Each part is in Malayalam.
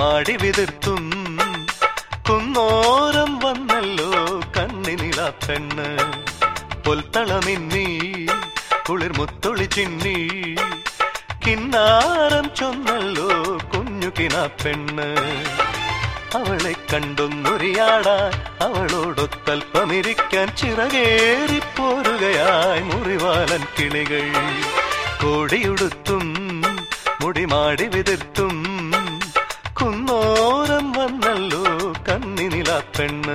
മുടിമാടി വിതിർത്തും കുന്നോരം വന്നല്ലോ കണ്ണിനില പെണ്ണ് പൊൽത്തളമിന്നി കുളിർ മുത്തൊളി ചിന്നി കിന്നാരം ചൊന്നല്ലോ കുഞ്ഞു കിന പെണ്ണ് അവളെ കണ്ടൊന്നൊരിയാടാൻ അവളോടൊത്തൽപ്പമിരിക്കാൻ ചിറകേറിപ്പോരുകയായി മുറിവാലൻ കിളികൾ കോടിയുടുത്തും മുടിമാടി വിതിർത്തും കുന്നോരം വന്നല്ലോ കണ്ണിനില പെണ്ണ്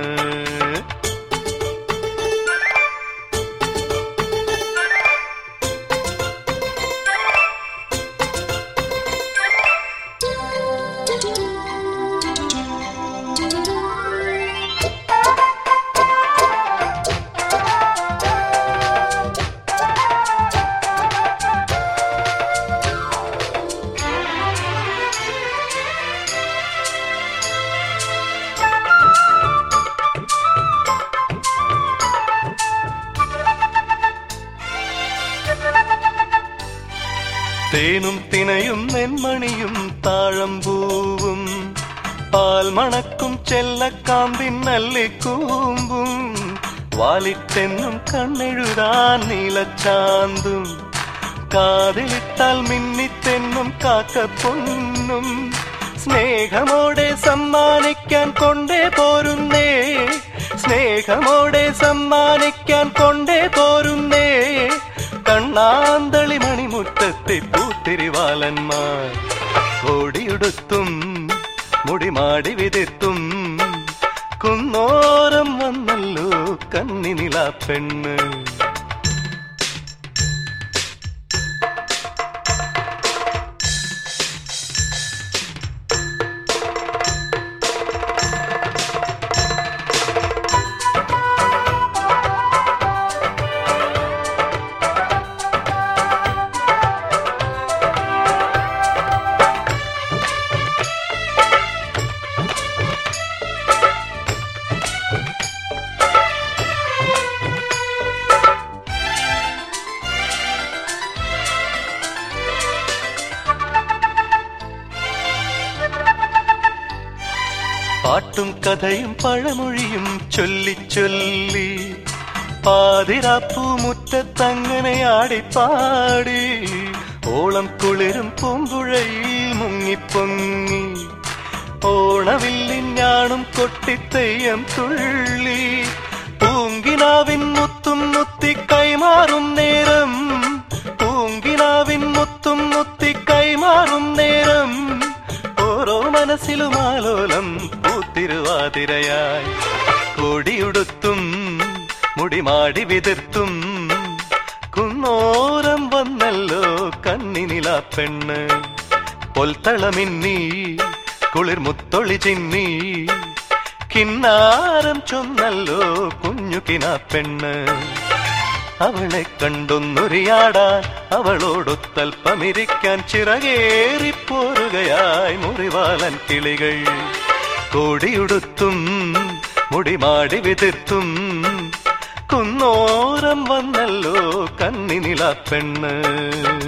തേനും തിനയും നെന്മണിയും താഴമ്പൂവും പാൽ മണക്കും ചെല്ലക്കാമ്പിൻ നല്ലിക്കൂമ്പും വാലിട്ടെന്നും കണ്ണെഴുതാൻ നീലച്ചാന്തും കാതിലിട്ടാൽ മിന്നിത്തെന്നും കാക്കപ്പൊന്നും സ്നേഹമോടെ സമ്മാനിക്കാൻ കൊണ്ടേ പോരുന്നേ സ്നേഹമോടെ സമ്മാനിക്കാൻ കൊണ്ടേ പോരുന്നേ കണ്ണാന്തളി മണിമുറ്റത്തെ പൂത്തിരിവാലന്മാർ ഓടിയുടുത്തും മുടിമാടി വിതിർത്തും കുന്നോരം വന്നല്ലോ കണ്ണിനില പെണ്ണ് പാട്ടും കഥയും പഴമൊഴിയും ചൊല്ലി ചൊല്ലി പാതിരാപ്പൂ മുറ്റത്തങ്ങനെ ആടിപ്പാടി ഓളം കുളിരും പൂമ്പുഴയിൽ മുങ്ങിപ്പൊങ്ങി ഓണവില്ലിൻ ഞാണും കൊട്ടിത്തെയ്യം തുള്ളി പൂങ്കിനാവിൻ മുത്തും മുത്തി കൈമാറും നേരം പൂങ്കിനാവിൻ മുത്തും മുത്തി കൈമാറും നേരം ഓരോ മനസ്സിലും ആലോലം പൂത്തിരുവാതിരയായി കൊടിയുടുത്തും മുടിമാടി വിതിർത്തും കുന്നോരം വന്നല്ലോ കണ്ണിനില പെണ്ണ് പൊൽത്തളമിന്നി കുളിർ മുത്തൊളി ചിന്നി കിന്നാരം ചൊന്നല്ലോ കുഞ്ഞു കിന പെണ്ണ് അവളെ കണ്ടൊന്നൊരിയാടാൻ അവളോടൊത്തൽപ്പമിരിക്കാൻ ചിറകേറിപ്പോരുകയായി മുറിവാലൻ കിളികൾ കോടിയുടുത്തും മുടിമാടി വിതിർത്തും കുന്നോരം വന്നല്ലോ കണ്ണിനില പെണ്ണ്